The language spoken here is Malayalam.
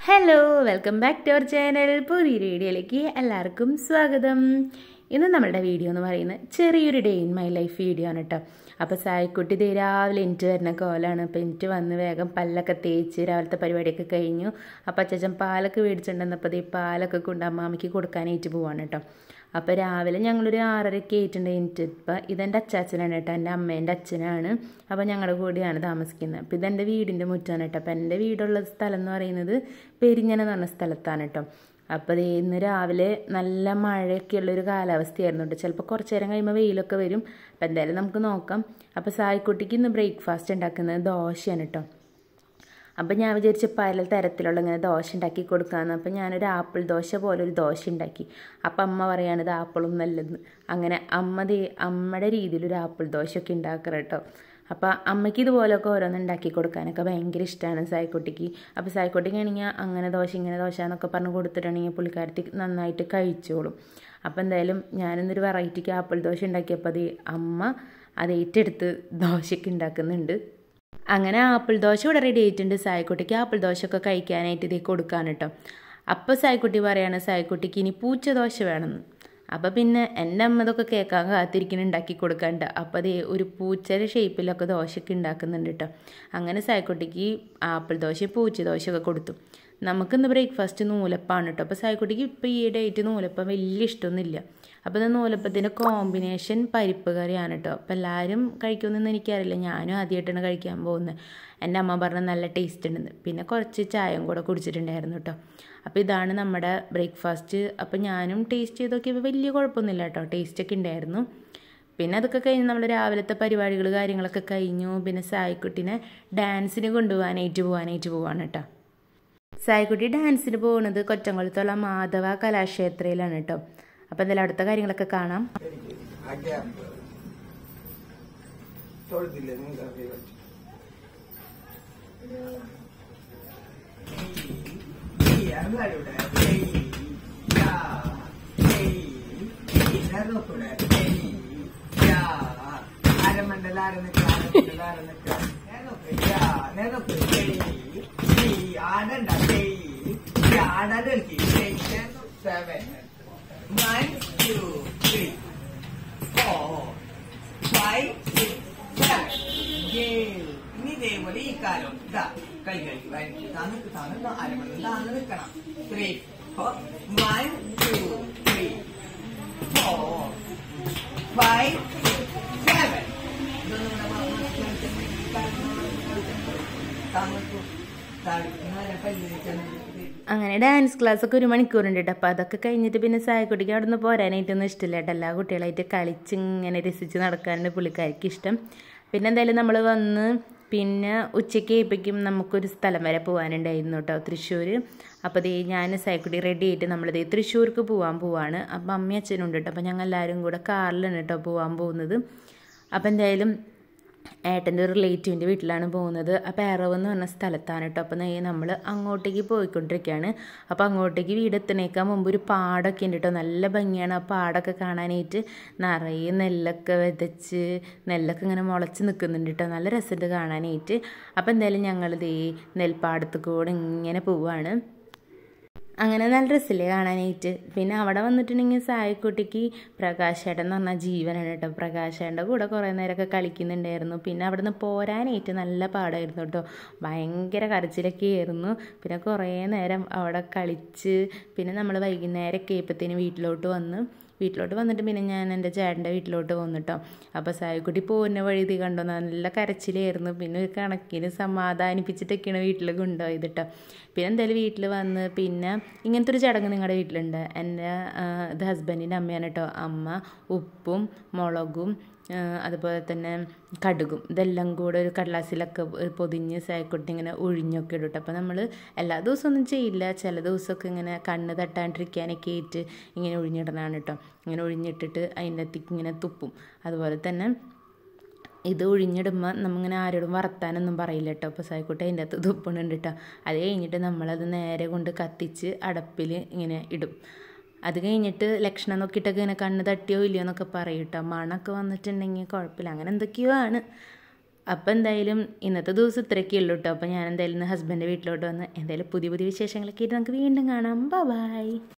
Hello welcome back to our channel പുതിയൊരു വീഡിയോയിലേക്ക് എല്ലാവർക്കും സ്വാഗതം ഇന്ന് നമ്മളുടെ വീഡിയോ എന്ന് പറയുന്നത് ചെറിയൊരു day in my life video ആണ് കേട്ടോ അപ്പോൾ സായിക്കുട്ടി ദേ രാവിലെ എനിക്ക് വരുന്ന കോലാണ് അപ്പോൾ എനിക്ക് വന്ന് വേഗം പല്ലൊക്കെ തേച്ച് രാവിലത്തെ പരിപാടിയൊക്കെ കഴിഞ്ഞു അപ്പോൾ അച്ഛൻ പാലൊക്കെ മേടിച്ചിട്ടുണ്ടെന്നപ്പോൾ ദേ പാലൊക്കെ കൊണ്ട് അമ്മാമ്മയ്ക്ക് കൊടുക്കാനായിട്ട് പോവാണ് കേട്ടോ അപ്പോൾ രാവിലെ ഞങ്ങളൊരു ആറരയ്ക്ക് ആയിട്ടുണ്ട് എനിക്ക് ഇപ്പം ഇതെൻ്റെ അച്ചാച്ചനാണ് കേട്ടോ എൻ്റെ അമ്മേൻ്റെ അച്ഛനാണ് അപ്പോൾ ഞങ്ങളുടെ കൂടെയാണ് താമസിക്കുന്നത് അപ്പോൾ ഇതെൻ്റെ വീടിൻ്റെ മുറ്റാണ് കേട്ടോ അപ്പോൾ എൻ്റെ വീടുള്ള സ്ഥലം എന്ന് പറയുന്നത് പെരിഞ്ഞന എന്ന് പറഞ്ഞ സ്ഥലത്താണ് കേട്ടോ അപ്പോൾ ദേ ഇന്ന് രാവിലെ നല്ല മഴയൊക്കെ ഉള്ളൊരു കാലാവസ്ഥയായിരുന്നു കേട്ടോ ചിലപ്പോൾ കുറച്ച് നേരം കഴിയുമ്പോൾ വെയിലൊക്കെ വരും അപ്പോൾ എന്തായാലും നമുക്ക് നോക്കാം അപ്പോൾ സായിക്കുട്ടിക്ക് ഇന്ന് ബ്രേക്ക്ഫാസ്റ്റ് ഉണ്ടാക്കുന്നത് ദോശയാണ് കേട്ടോ അപ്പം ഞാൻ വിചാരിച്ച പല തരത്തിലുള്ള ഇങ്ങനെ ദോശ ഉണ്ടാക്കി കൊടുക്കാമെന്ന് അപ്പം ഞാനൊരു ആപ്പിൾ ദോശ പോലെ ഒരു ദോശ ഉണ്ടാക്കി അപ്പം അമ്മ പറയാണ് ഇത് ആപ്പിളും നല്ലതെന്ന് അങ്ങനെ അമ്മ ദേ അമ്മയുടെ രീതിയിൽ ഒരു ആപ്പിൾ ദോശയൊക്കെ ഉണ്ടാക്കുക കേട്ടോ അപ്പോൾ അമ്മയ്ക്ക് ഇതുപോലൊക്കെ ഓരോന്ന് ഉണ്ടാക്കി കൊടുക്കാനൊക്കെ ഭയങ്കര ഇഷ്ടമാണ് സായിക്കുട്ടിക്ക് അപ്പോൾ സായിക്കുട്ടിക്കാണെങ്കിൽ അങ്ങനെ ദോശ ഇങ്ങനെ ദോശ എന്നൊക്കെ പറഞ്ഞ് കൊടുത്തിട്ടുണ്ടെങ്കിൽ പുള്ളിക്കാരത്തി നന്നായിട്ട് കഴിച്ചോളും അപ്പോൾ എന്തായാലും ഞാനിന്നൊരു വെറൈറ്റിക്ക് ആപ്പിൾ ദോശ ഉണ്ടാക്കിയപ്പോൾ അത് അമ്മ അത് ഏറ്റെടുത്ത് ദോശയ്ക്ക് ഉണ്ടാക്കുന്നുണ്ട് അങ്ങനെ ആപ്പിൾ ദോശ ഇവിടെ റെഡി ആയിട്ടുണ്ട് സായിക്കുട്ടിക്ക് ആപ്പിൾ ദോശ ഒക്കെ കഴിക്കാനായിട്ട് ഇതേ കൊടുക്കാൻ കേട്ടോ അപ്പോൾ സായിക്കുട്ടി പറയാണ് സായിക്കുട്ടിക്ക് ഇനി പൂച്ച ദോശ വേണമെന്ന് അപ്പോൾ പിന്നെ എൻ്റെ അമ്മ ഇതൊക്കെ കേൾക്കാൻ കാത്തിരിക്കുന്ന ഉണ്ടാക്കി കൊടുക്കാണ്ട് അപ്പോൾ അതേ ഒരു പൂച്ചയുടെ ഷേപ്പിലൊക്കെ ദോശയൊക്കെ ഉണ്ടാക്കുന്നുണ്ട് കേട്ടോ അങ്ങനെ സായിക്കുട്ടിക്ക് ആപ്പിൾ ദോശ പൂച്ച ദോശയൊക്കെ കൊടുത്തു നമുക്കിന്ന് ബ്രേക്ക്ഫാസ്റ്റ് നൂലപ്പാണ് കേട്ടോ അപ്പോൾ സായിക്കുട്ടിക്ക് ഇപ്പോൾ ഈ ഡേറ്റ് നൂലപ്പം വലിയ ഇഷ്ടമൊന്നുമില്ല അപ്പോൾ ഇത് നൂലപ്പത്തിൻ്റെ കോമ്പിനേഷൻ പരിപ്പ് കറിയാണ് കേട്ടോ അപ്പോൾ എല്ലാവരും കഴിക്കുമെന്നൊന്നും എനിക്കറിയില്ല ഞാനും ആദ്യമായിട്ടാണ് കഴിക്കാൻ പോകുന്നത് എൻ്റെ അമ്മ പറഞ്ഞ നല്ല ടേസ്റ്റ് ഉണ്ടെന്ന് പിന്നെ കുറച്ച് ചായയും കൂടെ കുടിച്ചിട്ടുണ്ടായിരുന്നു കേട്ടോ അപ്പോൾ ഇതാണ് നമ്മുടെ ബ്രേക്ക്ഫാസ്റ്റ് അപ്പോൾ ഞാനും ടേസ്റ്റ് ചെയ്ത് നോക്കിയപ്പോൾ വലിയ കുഴപ്പമൊന്നുമില്ല കേട്ടോ ടേസ്റ്റൊക്കെ ഉണ്ടായിരുന്നു പിന്നെ അതൊക്കെ കഴിഞ്ഞ് നമ്മൾ രാവിലത്തെ പരിപാടികൾ കാര്യങ്ങളൊക്കെ കഴിഞ്ഞു പിന്നെ സായിക്കുട്ടിനെ ഡാൻസിന് കൊണ്ടുപോകാനായിട്ട് പോകാനായിട്ട് പോവാണ് കേട്ടോ സായിക്കുട്ടി ഡാൻസിന് പോകുന്നത് കൊറ്റംകുളത്തുള്ള മാധവ കലാക്ഷേത്രയിലാണ് കേട്ടോ അപ്പം എന്തായാലും അടുത്ത കാര്യങ്ങളൊക്കെ കാണാം തൊഴുതില്ല നിങ്ങൾ അരമണ്ടൽ ആരനക്ക അരമണ്ടൽ അരനക്ക നേരൊക്കെ ആടണ്ട ആടാതെ seven One, two, three, four, five, six, seven. ഏഴ്. ഇനി ഇതേപോലെ ഈ കാലം ഇതാ കൈ കൈ വരയ്ക്ക് താന്ന് താന്ന് അരമണി താന്ന് നിൽക്കണം three four one two three four five seven താങ്കൾക്കും താഴ്ക്കുന്ന പല്ലിന് അങ്ങനെ ഡാൻസ് ക്ലാസ് ഒക്കെ ഒരു മണിക്കൂറുണ്ട് കേട്ടോ അപ്പോൾ അതൊക്കെ കഴിഞ്ഞിട്ട് പിന്നെ സായക്കുട്ടിക്ക് അവിടെ നിന്ന് പോരാനായിട്ടൊന്നും ഇഷ്ടമില്ല കേട്ടോ എല്ലാ കുട്ടികളായിട്ട് കളിച്ച് ഇങ്ങനെ രസിച്ച് നടക്കാനാണ് പുള്ളിക്കാർക്ക് ഇഷ്ടം പിന്നെ എന്തായാലും നമ്മൾ വന്ന് പിന്നെ ഉച്ചയ്ക്ക് ആയപ്പോഴേക്കും നമുക്കൊരു സ്ഥലം വരെ പോകാനുണ്ടായിരുന്നു കേട്ടോ തൃശ്ശൂർ അപ്പോൾ ദേ ഞാൻ സായക്കുട്ടി റെഡി ആയിട്ട് നമ്മളിത് തൃശ്ശൂർക്ക് പോകാൻ പോവാണ് അപ്പം അമ്മയും അച്ഛനും ഉണ്ട് കേട്ടോ അപ്പോൾ ഞങ്ങൾ എല്ലാവരും കൂടെ കാറിലാണ് കേട്ടോ പോകാൻ പോകുന്നത് അപ്പോൾ എന്തായാലും ഏട്ടൻ്റെ ഒരു റിലേറ്റീവിൻ്റെ വീട്ടിലാണ് പോകുന്നത് അപ്പോൾ എറവ് എന്ന് പറഞ്ഞ സ്ഥലത്താണ് കേട്ടോ അപ്പോൾ നമ്മൾ അങ്ങോട്ടേക്ക് പോയിക്കൊണ്ടിരിക്കുകയാണ് അപ്പോൾ അങ്ങോട്ടേക്ക് വീടെത്തണേക്കാൻ മുമ്പ് ഒരു പാടമൊക്കെ ഉണ്ട് കേട്ടോ നല്ല ഭംഗിയാണ് ആ പാടമൊക്കെ കാണാനായിട്ട് നിറയെ നെല്ലൊക്കെ വിതച്ച് നെല്ലൊക്കെ ഇങ്ങനെ മുളച്ച് നിൽക്കുന്നുണ്ട് കേട്ടോ നല്ല രസമുണ്ട് കാണാനായിട്ട് അപ്പോൾ എന്തായാലും ഞങ്ങളിത് ഈ നെൽപ്പാടത്ത് കൂടെ ഇങ്ങനെ പോവുകയാണ് അങ്ങനെ നല്ല ഡ്രസ്സില്ലേ കാണാനായിട്ട് പിന്നെ അവിടെ വന്നിട്ടുണ്ടെങ്കിൽ സായക്കുട്ടിക്ക് പ്രകാശേട്ടൻ എന്ന് പറഞ്ഞാൽ ജീവനാണ് കേട്ടോ പ്രകാശേട്ടൻ്റെ കൂടെ കുറേ നേരമൊക്കെ കളിക്കുന്നുണ്ടായിരുന്നു പിന്നെ അവിടെ നിന്ന് പോരാനായിട്ട് നല്ല പാടായിരുന്നു കേട്ടോ ഭയങ്കര കരച്ചിലൊക്കെ ആയിരുന്നു പിന്നെ കുറേ നേരം അവിടെ കളിച്ച് പിന്നെ നമ്മൾ വൈകുന്നേരമൊക്കെ ആയപ്പോഴത്തേന് വീട്ടിലോട്ട് വന്ന് വീട്ടിലോട്ട് വന്നിട്ട് പിന്നെ ഞാൻ എൻ്റെ ചേട്ടൻ്റെ വീട്ടിലോട്ട് വന്നിട്ടോ അപ്പോൾ സായിക്കുട്ടി പോകുന്ന വഴി ഇത് കണ്ടോ നല്ല കരച്ചിലായിരുന്നു പിന്നെ ഒരു കണക്കിന് സമാധാനിപ്പിച്ചിട്ടൊക്കെയാണ് വീട്ടിൽ കൊണ്ടുപോയത് കേട്ടോ പിന്നെ എന്തായാലും വീട്ടിൽ വന്ന് പിന്നെ ഇങ്ങനത്തെ ഒരു ചടങ്ങ് നിങ്ങളുടെ വീട്ടിലുണ്ട് എൻ്റെ ഇത് ഹസ്ബൻഡിൻ്റെ അമ്മയാണ് കേട്ടോ അമ്മ ഉപ്പും മുളകും അതുപോലെ തന്നെ കടുകും ഇതെല്ലാം കൂടെ ഒരു കടലാസിലൊക്കെ പൊതിഞ്ഞ് സായക്കുട്ടി ഇങ്ങനെ ഒഴിഞ്ഞൊക്കെ ഇടും കേട്ടോ അപ്പോൾ നമ്മൾ എല്ലാ ദിവസവും ഒന്നും ചെയ്യില്ല ചില ദിവസമൊക്കെ ഇങ്ങനെ കണ്ണ് തട്ടാണ്ടിരിക്കാനൊക്കെ ആയിട്ട് ഇങ്ങനെ ഒഴിഞ്ഞിടണതാണ് കേട്ടോ ഇങ്ങനെ ഒഴിഞ്ഞിട്ടിട്ട് അതിൻ്റെ അകത്തേക്ക് ഇങ്ങനെ തുപ്പും അതുപോലെ തന്നെ ഇത് ഒഴിഞ്ഞിടുമ്പോൾ നമ്മിങ്ങനെ ആരോടും വർത്താനൊന്നും പറയില്ല കേട്ടോ അപ്പോൾ സായിക്കോട്ടെ അതിൻ്റെ അകത്ത് തുപ്പണുണ്ട് കേട്ടോ അത് കഴിഞ്ഞിട്ട് നമ്മളത് നേരെ കൊണ്ട് കത്തിച്ച് അടപ്പിൽ ഇങ്ങനെ ഇടും അത് കഴിഞ്ഞിട്ട് ലക്ഷണം നോക്കിയിട്ടൊക്കെ ഇങ്ങനെ കണ്ണ് തട്ടിയോ ഇല്ലയോ എന്നൊക്കെ പറയും കേട്ടോ മണമൊക്കെ വന്നിട്ടുണ്ടെങ്കിൽ കുഴപ്പമില്ല അങ്ങനെ എന്തൊക്കെയോ ആണ് അപ്പോൾ എന്തായാലും ഇന്നത്തെ ദിവസം ഇത്രയൊക്കെ ഉള്ളൂ കേട്ടോ അപ്പോൾ ഞാൻ എന്തായാലും ഹസ്ബൻഡ് വീട്ടിലോട്ട് വന്ന് എന്തായാലും പുതിയ പുതിയ വിശേഷങ്ങളൊക്കെ ആയിട്ട് നമുക്ക് വീണ്ടും കാണാം ബൈ